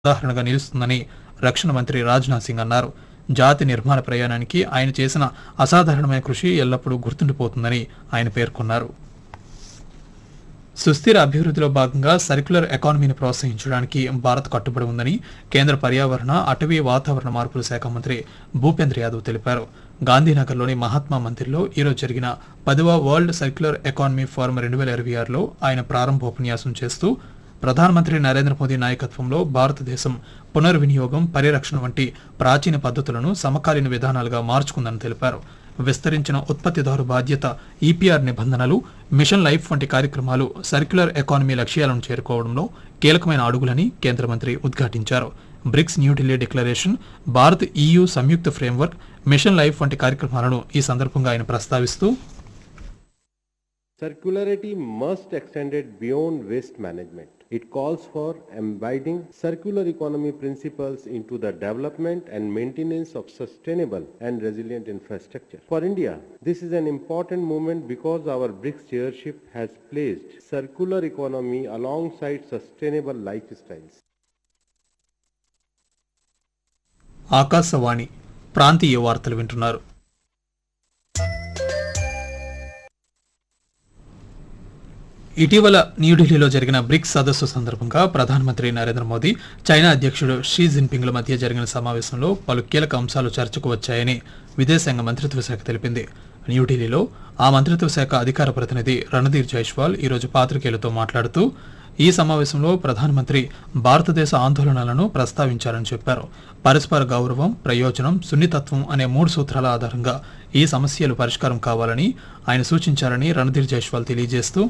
ఉదాహరణగా నిలుస్తుందని రక్షణ మంత్రి రాజ్నాథ్ సింగ్ అన్నారు జాతి నిర్మాణ ప్రయాణానికి ఆయన చేసిన అసాధారణమైన కృషి ఎల్లప్పుడూ గుర్తుండిపోతుందని ఆయన పేర్కొన్నారు సుస్థిర అభివృద్ధిలో భాగంగా సర్క్యులర్ ఎకానమీని ప్రోత్సహించడానికి భారత్ కట్టుబడి ఉందని కేంద్ర పర్యావరణ అటవీ వాతావరణ మార్పుల శాఖ మంత్రి భూపేంద్ర యాదవ్ తెలిపారు గాంధీనగర్లోని మహాత్మా మందిర్లో ఈరోజు జరిగిన పదవ వరల్డ్ సర్క్యులర్ ఎకానమీ ఫోరం రెండు వేల ఇరవై ఆరులో ఆయన ప్రారంభోపన్యాసం చేస్తూ ప్రధానమంత్రి నరేంద్ర మోదీ నాయకత్వంలో భారతదేశం పునర్వినియోగం పరిరక్షణ వంటి ప్రాచీన పద్ధతులను సమకాలీన విధానాలుగా మార్చుకుందని తెలిపారు విస్తరించిన ఉత్పత్తిదారు బాధ్యత ఈపీఆర్ నిబంధనలు మిషన్ లైఫ్ వంటి కార్యక్రమాలు సర్క్యులర్ ఎకానమీ లక్ష్యాలను చేరుకోవడంలో కీలకమైన అడుగులని కేంద్ర మంత్రి ఉద్ఘాటించారు BRICS New Delhi declaration Bharat EU సంయుక్త ఫ్రేమ్వర్క్ మిషన్ లైఫ్ వంటి కార్యక్రమాలను ఈ సందర్భంగా ఆయన ప్రస్తావిస్తూ Circularity must extend it beyond waste management. It calls for embedding circular economy principles into the development and maintenance of sustainable and resilient infrastructure. For India, this is an important moment because our BRICS chairship has placed circular economy alongside sustainable lifestyles. Akashvani ప్రాంతీయ వార్తలు వింటున్నారు ఇటీవల న్యూఢిల్లీలో జరిగిన bricks సదస్సు సందర్భంగా ప్రధానమంత్రి Narendra Modi China అధ్యక్షుడు షీ జిన్పింగ్ల మధ్య జరిగిన సమావేశంలో పలు కీలక అంశాలు చర్చకు వచ్చాయని విదేశాంగ మంత్రిత్వ శాఖ తెలిపింది న్యూఢిల్లీలో ఆ మంత్రిత్వ శాఖ అధికార ప్రతినిధి రణధీర్ జైష్వాల్ ఈరోజు పాత్రికేయులతో మాట్లాడుతూ ఈ సమావేశంలో ప్రధానమంత్రి భారతదేశ ఆందోళనలను ప్రస్తావించారని చెప్పారు పరస్పర గౌరవం ప్రయోజనం సున్నితత్వం అనే మూడు సూత్రాల ఆధారంగా ఈ సమస్యలు పరిష్కారం కావాలని ఆయన సూచించారని రణధీర్ జైష్వాల్ తెలియజేస్తూ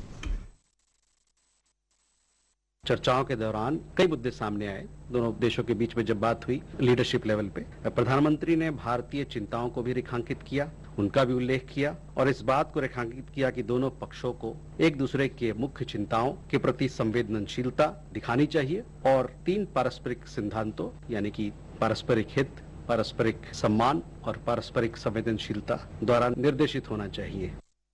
चर्चाओं के दौरान कई मुद्दे सामने आए दोनों देशों के बीच में जब बात हुई लीडरशिप लेवल पे प्रधानमंत्री ने भारतीय चिंताओं को भी रेखांकित किया उनका भी उल्लेख किया और इस बात को रेखांकित किया कि दोनों पक्षों को एक दूसरे के मुख्य चिंताओं के प्रति संवेदनशीलता दिखानी चाहिए और तीन पारस्परिक सिद्धांतों यानी कि पारस्परिक हित पारस्परिक सम्मान और पारस्परिक संवेदनशीलता द्वारा निर्देशित होना चाहिए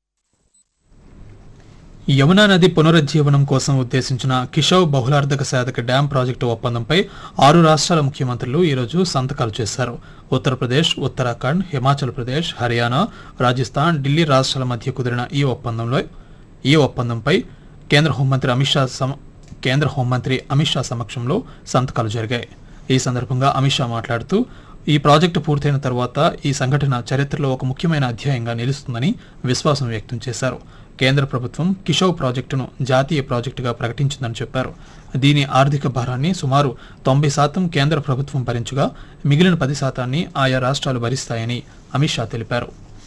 యమునా నది పునరుజ్జీవనం కోసం ఉద్దేశించిన కిషవ్ బహుళార్థక సాధక డ్యాం ప్రాజెక్టు ఒప్పందంపై ఆరు రాష్ట్రాల ముఖ్యమంత్రులు ఈరోజు సంతకాలు చేశారు ఉత్తరప్రదేశ్ ఉత్తరాఖండ్ హిమాచల్ ప్రదేశ్ హర్యానా రాజస్థాన్ ఢిల్లీ రాష్ట్రాల మధ్య కుదిరిన ఈ ఒప్పందంలో ఈ ఒప్పందంపై కేంద్ర హోంమంత్రి అమిత్ షా సమ కేంద్ర హోంమంత్రి అమిత్ షా సమక్షంలో సంతకాలు జరిగాయి ఈ సందర్భంగా అమిత్ షా మాట్లాడుతూ ఈ ప్రాజెక్టు పూర్తయిన తర్వాత ఈ సంఘటన చరిత్రలో ఒక ముఖ్యమైన అధ్యాయంగా నిలుస్తుందని విశ్వాసం వ్యక్తం చేశారు కేంద్ర ప్రభుత్వం కిషోవ్ ప్రాజెక్టును జాతీయ ప్రాజెక్టుగా ప్రకటించిందని చెప్పారు దీని ఆర్థిక భారాన్ని సుమారు తొంభై శాతం కేంద్ర ప్రభుత్వం భరించగా మిగిలిన పది శాతాన్ని ఆయా రాష్ట్రాలు భరిస్తాయని అమిత్ షా తెలిపారు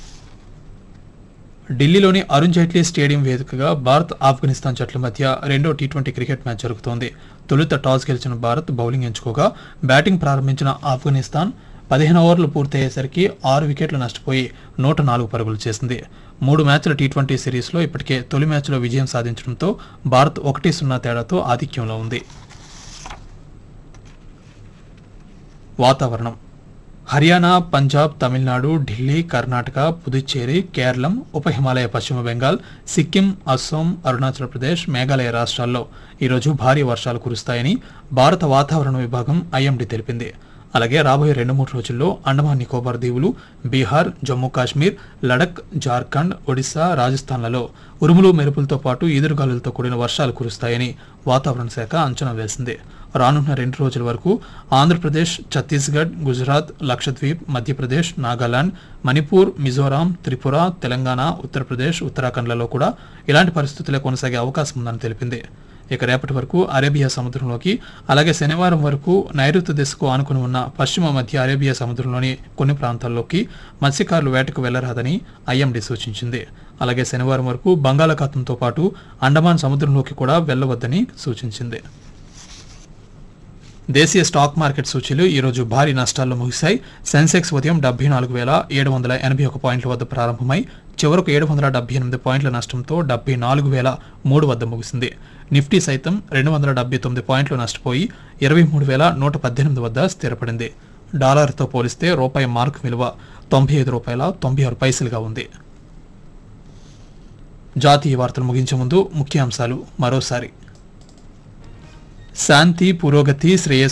ఢిల్లీలోని అరుణ్ జైట్లీ స్టేడియం వేదికగా భారత్ ఆఫ్ఘనిస్తాన్ జట్ల మధ్య రెండో టీ ట్వంటీ క్రికెట్ మ్యాచ్ జరుగుతోంది తొలుత టాస్ గెలిచిన భారత్ బౌలింగ్ ఎంచుకోగా బ్యాటింగ్ ప్రారంభించిన ఆఫ్ఘనిస్తాన్ పదిహేను ఓవర్లు పూర్తయ్యేసరికి ఆరు వికెట్లు నష్టపోయి నూట నాలుగు పరుగులు చేసింది మూడు మ్యాచ్ల టీ ట్వంటీ సిరీస్లో ఇప్పటికే తొలి మ్యాచ్లో విజయం సాధించడంతో భారత్ ఒకటి సున్నా తేడాతో ఆధిక్యంలో ఉంది వాతావరణం హర్యానా పంజాబ్ తమిళనాడు ఢిల్లీ కర్ణాటక పుదుచ్చేరి కేరళం ఉప హిమాలయ పశ్చిమ బెంగాల్ సిక్కిం అస్సోం అరుణాచల్ ప్రదేశ్ మేఘాలయ రాష్ట్రాల్లో ఈరోజు భారీ వర్షాలు కురుస్తాయని భారత వాతావరణ విభాగం ఐఎండీ తెలిపింది అలాగే రాబోయే రెండు మూడు రోజుల్లో అండమాన్ నికోబార్ దీవులు బీహార్ జమ్మూ కాశ్మీర్ లడక్ జార్ఖండ్ ఒడిశా రాజస్థాన్లలో ఉరుములు మెరుపులతో పాటు ఈదురుగాలులతో కూడిన వర్షాలు కురుస్తాయని వాతావరణ శాఖ అంచనా వేసింది రానున్న రెండు రోజుల వరకు ఆంధ్రప్రదేశ్ ఛత్తీస్గఢ్ గుజరాత్ లక్షద్వీప్ మధ్యప్రదేశ్ నాగాలాండ్ మణిపూర్ మిజోరాం త్రిపుర తెలంగాణ ఉత్తరప్రదేశ్ ఉత్తరాఖండ్లలో కూడా ఇలాంటి పరిస్థితులే కొనసాగే అవకాశం ఉందని తెలిపింది ఇక రేపటి వరకు అరేబియా సముద్రంలోకి అలాగే శనివారం వరకు నైరుతి దిశకు ఆనుకుని ఉన్న పశ్చిమ మధ్య అరేబియా సముద్రంలోని కొన్ని ప్రాంతాల్లోకి మత్స్యకారులు వేటకు వెళ్లరాదని ఐఎండీ సూచించింది అలాగే శనివారం వరకు బంగాళాఖాతంతో పాటు అండమాన్ సముద్రంలోకి కూడా వెళ్లవద్దని సూచించింది దేశీయ స్టాక్ మార్కెట్ సూచీలు ఈరోజు భారీ నష్టాల్లో ముగిశాయి సెన్సెక్స్ ఉదయం డెబ్బై నాలుగు వేల ఏడు వందల ఎనభై ఒక పాయింట్ల వద్ద ప్రారంభమై చివరకు ఏడు వందల డెబ్బై ఎనిమిది పాయింట్ల నష్టంతో డెబ్బై నాలుగు వేల మూడు వద్ద ముగిసింది నిఫ్టీ సైతం రెండు వందల డెబ్బై తొమ్మిది పాయింట్లు నష్టపోయి ఇరవై మూడు వేల నూట పద్దెనిమిది వద్ద స్థిరపడింది డాలర్తో పోలిస్తే రూపాయి మార్క్ విలువ తొంభై ఐదు రూపాయల తొంభై ఆరు పైసలుగా ఉంది జాతీయ వార్తలు ముగించే ముందు ముఖ్యాంశాలు మరోసారి శాంతి పురోగతి శ్రేయస్సు